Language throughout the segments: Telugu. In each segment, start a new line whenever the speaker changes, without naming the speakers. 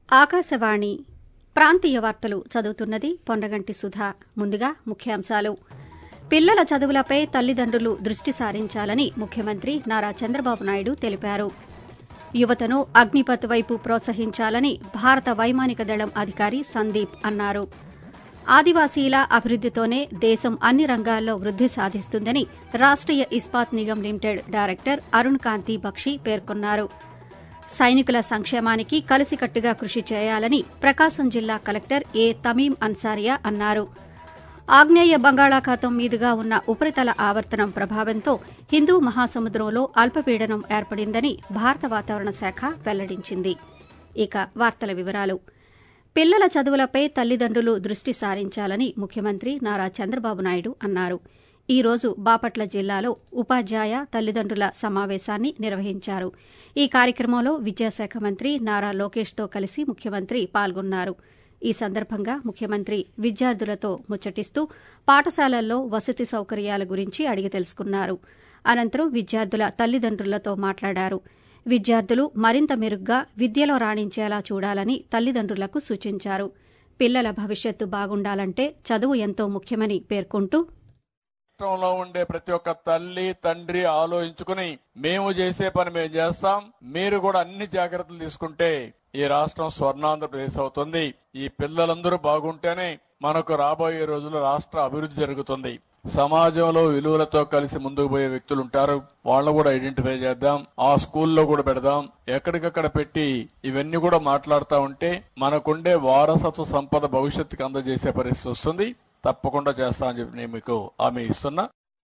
ఆకాశవాణి ప్రాంతీయ వార్తలు చదువుతున్నది పొన్నగంటి సుధా ముందుగా ముఖ్యాంశాలు పిల్లల చదువులపై తల్లిదండ్రులు దృష్టి సారించాలని ముఖ్యమంత్రి నారా చంద్రబాబు నాయుడు తెలిపారు యువతను అగ్నిపథ్ వైపు ప్రోత్సహించాలని భారత వైమానిక దళం అధికారి సందీప్ అన్నారు ఆదివాసీల అభివృద్దితోనే దేశం అన్ని రంగాల్లో వృద్ది సాధిస్తుందని రాష్ట్రీయ ఇస్పాత్ నిగమ్ లిమిటెడ్ డైరెక్టర్ అరుణ్ కాంతి బక్షి పేర్కొన్నారు సైనికుల సంక్షేమానికి కలిసికట్టుగా కృషి చేయాలని ప్రకాశం జిల్లా కలెక్టర్ ఏ తమీం అన్సారియా అన్నారు ఆగ్నేయ బంగాళాఖాతం మీదుగా ఉన్న ఉపరితల ఆవర్తనం ప్రభావంతో హిందూ మహాసముద్రంలో అల్పపీడనం ఏర్పడిందని భారత వాతావరణ శాఖ వెల్లడించింది ఇక వార్తల వివరాలు పిల్లల చదువులపై తల్లిదండ్రులు దృష్టి సారించాలని ముఖ్యమంత్రి నారా చంద్రబాబు నాయుడు అన్నారు ఈ రోజు బాపట్ల జిల్లాలో ఉపాధ్యాయ తల్లిదండ్రుల సమావేశాన్ని నిర్వహించారు ఈ కార్యక్రమంలో విద్యాశాఖ మంత్రి నారా లోకేష్తో కలిసి ముఖ్యమంత్రి పాల్గొన్నారు ఈ సందర్భంగా ముఖ్యమంత్రి విద్యార్థులతో ముచ్చటిస్తూ పాఠశాలల్లో వసతి సౌకర్యాల గురించి అడిగి తెలుసుకున్నారు అనంతరం విద్యార్థుల తల్లిదండ్రులతో మాట్లాడారు విద్యార్థులు మరింత మెరుగ్గా విద్యలో రాణించేలా చూడాలని తల్లిదండ్రులకు సూచించారు పిల్లల భవిష్యత్తు బాగుండాలంటే చదువు ఎంతో ముఖ్యమని పేర్కొంటూ
రాష్ట్రంలో ఉండే ప్రతి ఒక్క తల్లి తండ్రి ఆలోచించుకుని మేము చేసే పని మేము చేస్తాం మీరు కూడా అన్ని జాగ్రత్తలు తీసుకుంటే ఈ రాష్ట్రం స్వర్ణాంధ్రప్రదేశ్ అవుతుంది ఈ పిల్లలందరూ బాగుంటేనే మనకు రాబోయే రోజుల్లో రాష్ట్ర అభివృద్ధి జరుగుతుంది సమాజంలో విలువలతో కలిసి ముందుకు పోయే వ్యక్తులు ఉంటారు వాళ్ళని కూడా ఐడెంటిఫై చేద్దాం ఆ స్కూల్లో కూడా పెడదాం ఎక్కడికక్కడ పెట్టి ఇవన్నీ కూడా మాట్లాడుతూ ఉంటే మనకుండే వారసత్వ సంపద భవిష్యత్తుకి అందజేసే పరిస్థితి వస్తుంది తప్పకుండా చేస్తా అని చెప్పి నేను మీకు హామీ ఇస్తున్నా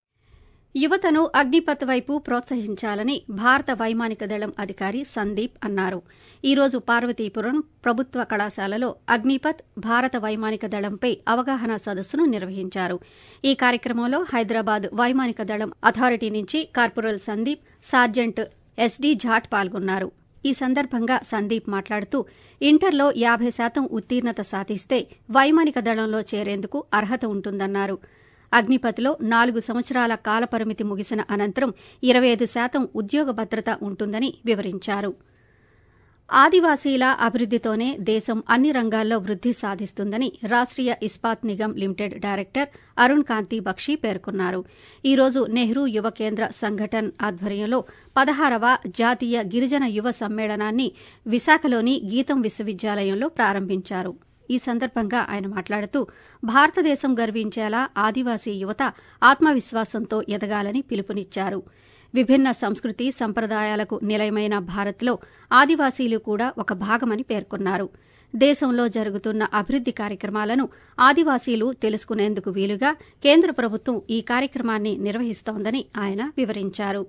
యువతను అగ్నిపథ్ వైపు ప్రోత్సహించాలని భారత వైమానిక దళం అధికారి సందీప్ అన్నారు ఈ రోజు పార్వతీపురం ప్రభుత్వ కళాశాలలో అగ్నిపథ్ భారత వైమానిక దళంపై అవగాహన సదస్సును నిర్వహించారు ఈ కార్యక్రమంలో హైదరాబాద్ వైమానిక దళం అథారిటీ నుంచి corporal Sandeep sergeant S D Jhat పాల్గొన్నారు ఈ సందర్భంగా సందీప్ మాట్లాడుతూ ఇంటర్లో యాబై శాతం ఉత్తీర్ణత సాధిస్తే వైమానిక దళంలో చేరేందుకు అర్హత ఉంటుందన్నారు అగ్నిపథ్లో నాలుగు సంవత్సరాల కాలపరిమితి ముగిసిన అనంతరం ఇరవై ఐదు శాతం ఉద్యోగ భద్రత ఉంటుందని వివరించారు ఆదివాసీల అభివృద్దితోనే దేశం అన్ని రంగాల్లో వృద్ది సాధిస్తుందని రాష్ట్రీయ ఇస్పాత్ నిగమ్ లిమిటెడ్ డైరెక్టర్ అరుణ్ కాంతి బక్షి పేర్కొన్నారు ఈ రోజు నెహ్రూ యువ కేంద్ర సంఘటన్ ఆధ్వర్యంలో పదహారవ జాతీయ గిరిజన యువ సమ్మేళనాన్ని విశాఖలోని గీతం విశ్వవిద్యాలయంలో ప్రారంభించారు ఈ సందర్భంగా ఆయన మాట్లాడుతూ భారతదేశం గర్వించేలా ఆదివాసీ యువత ఆత్మవిశ్వాసంతో ఎదగాలని పిలుపునిచ్చారు విభిన్న సంస్కృతి సంప్రదాయాలకు నిలయమైన భారత్లో ఆదివాసీలు కూడా ఒక భాగమని పేర్కొన్నారు దేశంలో జరుగుతున్న అభివృద్ది కార్యక్రమాలను ఆదివాసీలు తెలుసుకునేందుకు వీలుగా కేంద్ర ప్రభుత్వం ఈ కార్యక్రమాన్ని నిర్వహిస్తోందని ఆయన వివరించారు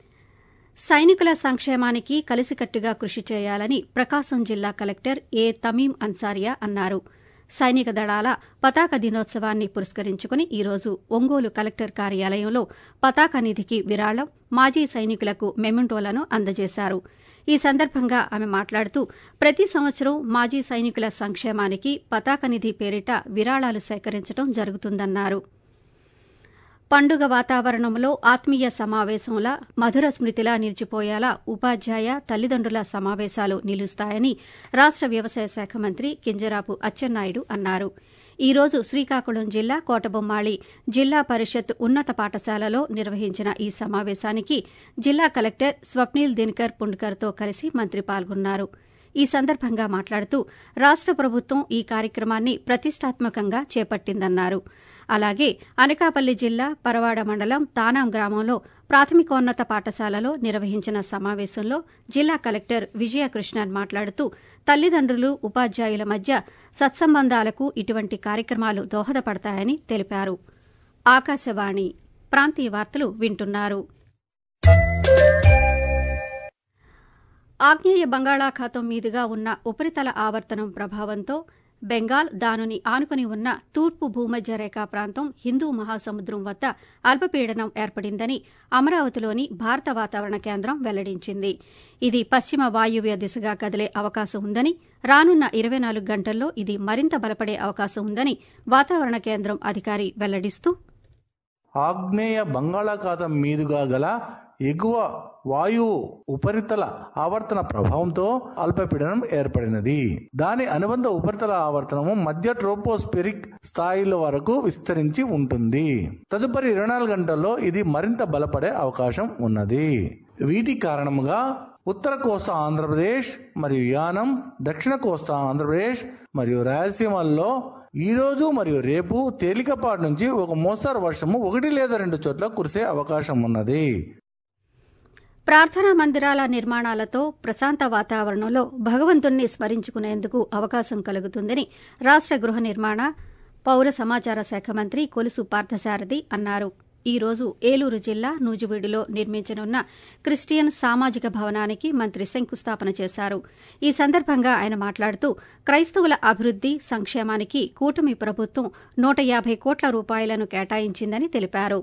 సైనికుల సంక్షేమానికి కలిసికట్టుగా కృషి చేయాలని ప్రకాశం జిల్లా కలెక్టర్ ఏ తమీం అన్సారియా అన్నారు సైనిక దళాల పతాక దినోత్సవాన్ని పురస్కరించుకుని ఈరోజు ఒంగోలు కలెక్టర్ కార్యాలయంలో పతాక నిధికి విరాళం మాజీ సైనికులకు మెమెంటోలను అందజేశారు ఈ సందర్భంగా ఆమె మాట్లాడుతూ ప్రతి సంవత్సరం మాజీ సైనికుల సంక్షేమానికి పతాక నిధి పేరిట విరాళాలు సేకరించడం జరుగుతుందన్నారు పండుగ వాతావరణంలో ఆత్మీయ సమావేశంలా మధుర స్మృతిలా నిలిచిపోయేలా ఉపాధ్యాయ తల్లిదండ్రుల సమావేశాలు నిలుస్తాయని రాష్ట వ్యవసాయ శాఖ మంత్రి కింజరాపు అచ్చెన్నాయుడు అన్నారు ఈ రోజు శ్రీకాకుళం జిల్లా కోటబొమ్మాళి జిల్లా పరిషత్ ఉన్నత పాఠశాలలో నిర్వహించిన ఈ సమావేశానికి జిల్లా కలెక్టర్ స్వప్నిల్ దినకర్ పుండ్కర్తో కలిసి మంత్రి పాల్గొన్నారు ఈ సందర్భంగా మాట్లాడుతూ రాష్ట ప్రభుత్వం ఈ కార్యక్రమాన్ని ప్రతిష్టాత్మకంగా చేపట్టిందన్నారు అలాగే అనకాపల్లి జిల్లా పరవాడ మండలం తానాం గ్రామంలో ప్రాథమికోన్నత పాఠశాలలో నిర్వహించిన సమావేశంలో జిల్లా కలెక్టర్ విజయకృష్ణన్ మాట్లాడుతూ తల్లిదండ్రులు ఉపాధ్యాయుల మధ్య సత్సంబంధాలకు ఇటువంటి కార్యక్రమాలు దోహదపడతాయని తెలిపారు ఆకాశవాణి ప్రాంతీయ వార్తలు వింటున్నారు ఆగ్నేయ బంగాళాఖాతం మీదుగా ఉన్న ఉపరితల ఆవర్తనం ప్రభావంతో బెంగాల్ దానిని ఆనుకుని ఉన్న తూర్పు భూమధ్య రేఖా ప్రాంతం హిందూ మహాసముద్రం వద్ద అల్పపీడనం ఏర్పడిందని అమరావతిలోని భారత వాతావరణ కేంద్రం వెల్లడించింది ఇది పశ్చిమ వాయువ్య దిశగా కదిలే అవకాశం ఉందని రానున్న ఇరవై నాలుగు గంటల్లో ఇది మరింత బలపడే అవకాశం ఉందని వాతావరణ కేంద్రం అధికారి వెల్లడిస్తూ
ఆగ్నేయ బంగాళాఖాతం మీదుగా గల ఎగువ వాయువు ఉపరితల ఆవర్తన ప్రభావంతో అల్పపీడనం ఏర్పడినది దాని అనుబంధ ఉపరితల ఆవర్తనము మధ్య ట్రోపోస్పిరిక్ స్థాయిల వరకు విస్తరించి ఉంటుంది తదుపరి ఇరవై నాలుగు గంటల్లో ఇది మరింత బలపడే అవకాశం ఉన్నది వీటి కారణంగా ఉత్తర కోస్తా ఆంధ్రప్రదేశ్ మరియు యానం దక్షిణ కోస్తా ఆంధ్రప్రదేశ్ మరియు రాయలసీమల్లో ఈ రోజు మరియు రేపు తేలికపాటి నుంచి ఒక మోస్తరు వర్షము ఒకటి లేదా రెండు చోట్ల కురిసే అవకాశం ఉన్నది
ప్రార్థనా మందిరాల నిర్మాణాలతో ప్రశాంత వాతావరణంలో భగవంతుణ్ణి స్మరించుకునేందుకు అవకాశం కలుగుతుందని రాష్ట గృహ నిర్మాణ పౌర సమాచార శాఖ మంత్రి కొలుసు పార్థసారథి అన్నారు ఈ రోజు ఏలూరు జిల్లా నూజివీడులో నిర్మించనున్న క్రిస్టియన్ సామాజిక భవనానికి మంత్రి శంకుస్థాపన చేశారు ఈ సందర్భంగా ఆయన మాట్లాడుతూ క్రైస్తవుల అభివృద్ది సంక్షేమానికి కూటమి ప్రభుత్వం నూట యాభై కోట్ల రూపాయలను కేటాయించిందని తెలిపారు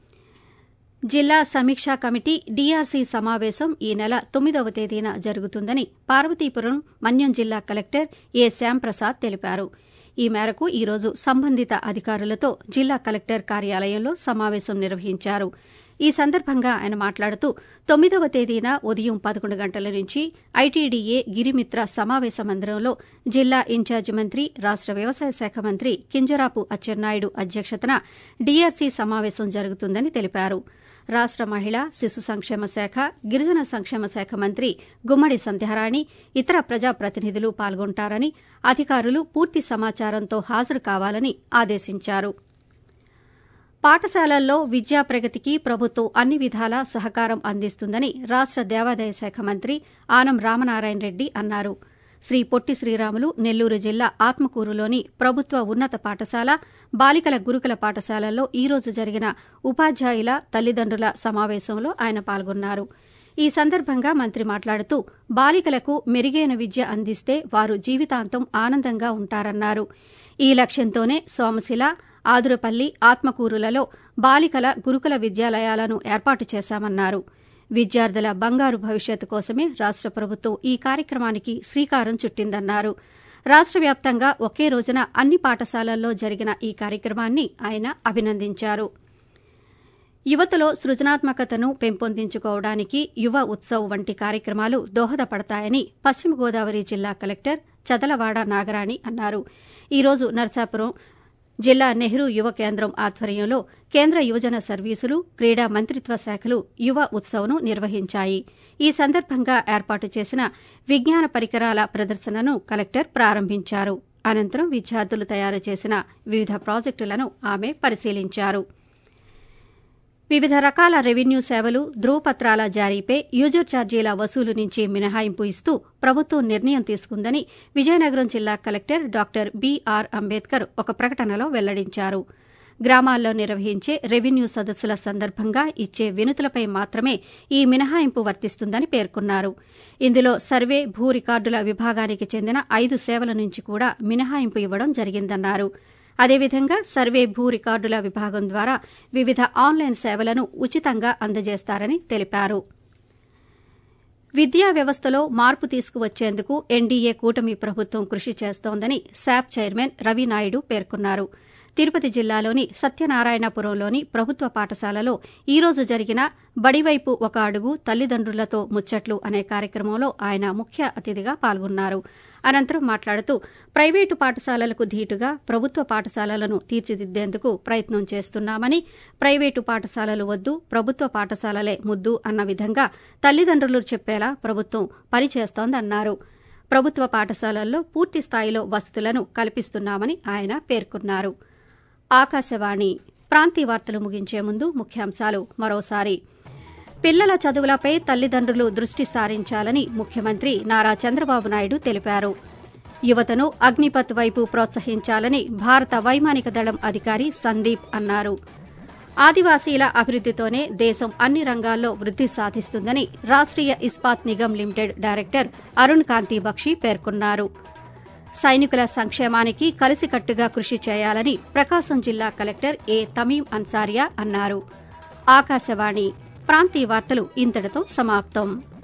జిల్లా సమీక్షా కమిటీ డీఆర్సీ సమావేశం ఈ నెల తొమ్మిదవ తేదీన జరుగుతుందని పార్వతీపురం మన్యం జిల్లా కలెక్టర్ ఏ శ్యాంప్రసాద్ తెలిపారు ఈ మేరకు ఈ రోజు సంబంధిత అధికారులతో జిల్లా కలెక్టర్ కార్యాలయంలో సమావేశం నిర్వహించారు ఈ సందర్భంగా ఆయన మాట్లాడుతూ తొమ్మిదవ తేదీన ఉదయం పదకొండు గంటల నుంచి ఐటీడీఏ గిరిమిత్ర సమావేశ మందిరంలో జిల్లా ఇన్ఛార్జి మంత్రి రాష్ట వ్యవసాయ శాఖ మంత్రి కింజరాపు అచ్చెన్నాయుడు అధ్యక్షతన డీఆర్సీ సమావేశం జరుగుతుందని తెలిపారు రాష్ట మహిళా శిశు సంక్షేమ శాఖ గిరిజన సంక్షేమ శాఖ మంత్రి గుమ్మడి సంధ్యారాణి ఇతర ప్రజాప్రతినిధులు పాల్గొంటారని అధికారులు పూర్తి సమాచారంతో హాజరు కావాలని ఆదేశించారు పాఠశాలల్లో విద్యా ప్రగతికి ప్రభుత్వం అన్ని విధాలా సహకారం అందిస్తుందని రాష్ట దేవాదాయ శాఖ మంత్రి ఆనం రామనారాయణ రెడ్డి అన్నారు శ్రీ పొట్టి శ్రీరాములు నెల్లూరు జిల్లా ఆత్మకూరులోని ప్రభుత్వ ఉన్నత పాఠశాల బాలికల గురుకుల పాఠశాలల్లో ఈ రోజు జరిగిన ఉపాధ్యాయుల తల్లిదండ్రుల సమావేశంలో ఆయన పాల్గొన్నారు ఈ సందర్భంగా మంత్రి మాట్లాడుతూ బాలికలకు మెరుగైన విద్య అందిస్తే వారు జీవితాంతం ఆనందంగా ఉంటారన్నారు ఈ లక్ష్యంతోనే సోమశిల ఆదురపల్లి ఆత్మకూరులలో బాలికల గురుకుల విద్యాలయాలను ఏర్పాటు చేశామన్నారు విద్యార్థుల బంగారు భవిష్యత్తు కోసమే రాష్ట ప్రభుత్వం ఈ కార్యక్రమానికి శ్రీకారం చుట్టిందన్నారు రాష్ట వ్యాప్తంగా ఒకే రోజున అన్ని పాఠశాలల్లో జరిగిన ఈ కార్యక్రమాన్ని ఆయన అభినందించారు యువతలో సృజనాత్మకతను పెంపొందించుకోవడానికి యువ ఉత్సవ్ వంటి కార్యక్రమాలు దోహదపడతాయని పశ్చిమ గోదావరి జిల్లా కలెక్టర్ చదలవాడ నాగరాణి అన్నారు ఈ రోజు నర్సాపురం జిల్లా నెహ్రూ యువ కేంద్రం ఆధ్వర్యంలో కేంద్ర యువజన సర్వీసులు క్రీడా మంత్రిత్వ శాఖలు యువ ఉత్సవ్ను నిర్వహించాయి ఈ సందర్భంగా ఏర్పాటు చేసిన విజ్ఞాన పరికరాల ప్రదర్శనను కలెక్టర్ ప్రారంభించారు అనంతరం విద్యార్థులు తయారు చేసిన వివిధ ప్రాజెక్టులను ఆమె పరిశీలించారు వివిధ రకాల రెవెన్యూ సేవలు ధృవపత్రాల జారీపై యూజర్ ఛార్జీల వసూలు నుంచి మినహాయింపు ఇస్తూ ప్రభుత్వం నిర్ణయం తీసుకుందని విజయనగరం జిల్లా కలెక్టర్ డాక్టర్ బీఆర్ అంబేద్కర్ ఒక ప్రకటనలో వెల్లడించారు గ్రామాల్లో నిర్వహించే రెవెన్యూ సదస్సుల సందర్భంగా ఇచ్చే వినతులపై మాత్రమే ఈ మినహాయింపు వర్తిస్తుందని పేర్కొన్నారు ఇందులో సర్వే భూ రికార్డుల విభాగానికి చెందిన ఐదు సేవల నుంచి కూడా మినహాయింపు ఇవ్వడం జరిగిందన్నారు అదేవిధంగా సర్వే భూ రికార్డుల విభాగం ద్వారా వివిధ ఆన్లైన్ సేవలను ఉచితంగా అందజేస్తారని తెలిపారు విద్యా వ్యవస్థలో మార్పు తీసుకువచ్చేందుకు ఎన్డీఏ కూటమి ప్రభుత్వం కృషి చేస్తోందని శాప్ చైర్మన్ రవినాయుడు పేర్కొన్నారు తిరుపతి జిల్లాలోని సత్యనారాయణపురంలోని ప్రభుత్వ పాఠశాలలో ఈ రోజు జరిగిన బడివైపు ఒక అడుగు తల్లిదండ్రులతో ముచ్చట్లు అనే కార్యక్రమంలో ఆయన ముఖ్య అతిథిగా పాల్గొన్నారు అనంతరం మాట్లాడుతూ ప్రైవేటు పాఠశాలలకు ధీటుగా ప్రభుత్వ పాఠశాలలను తీర్చిదిద్దేందుకు ప్రయత్నం చేస్తున్నామని ప్రైవేటు పాఠశాలలు వద్దు ప్రభుత్వ పాఠశాలలే ముద్దు అన్న విధంగా తల్లిదండ్రులు చెప్పేలా ప్రభుత్వం పనిచేస్తోందన్నారు ప్రభుత్వ పాఠశాలల్లో పూర్తి స్థాయిలో వసతులను కల్పిస్తున్నామని ఆయన పేర్కొన్నారు ఆకాశవాణి ప్రాంతీయ వార్తలు ముగించే ముందు ముఖ్యాంశాలు మరోసారి పిల్లల చదువులపై తల్లిదండ్రులు దృష్టి సారించాలని ముఖ్యమంత్రి నారా చంద్రబాబు నాయుడు తెలిపారు యువతను అగ్నిపత్ వైపు ప్రోత్సహించాలని భారత వైమానిక దళం అధికారి సందీప్ అన్నారు ఆదివాసీల అభివృద్దితోనే దేశం అన్ని రంగాల్లో వృద్ది సాధిస్తుందని రాష్ట్రీయ ఇస్పాత్ నిగమ్ లిమిటెడ్ డైరెక్టర్ అరుణ్ కాంతి బక్షి పేర్కొన్నారు సైనికుల సంక్షేమానికి కలిసికట్టుగా కృషి చేయాలని ప్రకాశం జిల్లా కలెక్టర్ ఏ తమీం అన్సారియా అన్నారు ఆకాశవాణి ప్రాంతీయ వార్తలు ఇంతటితో సమాప్తం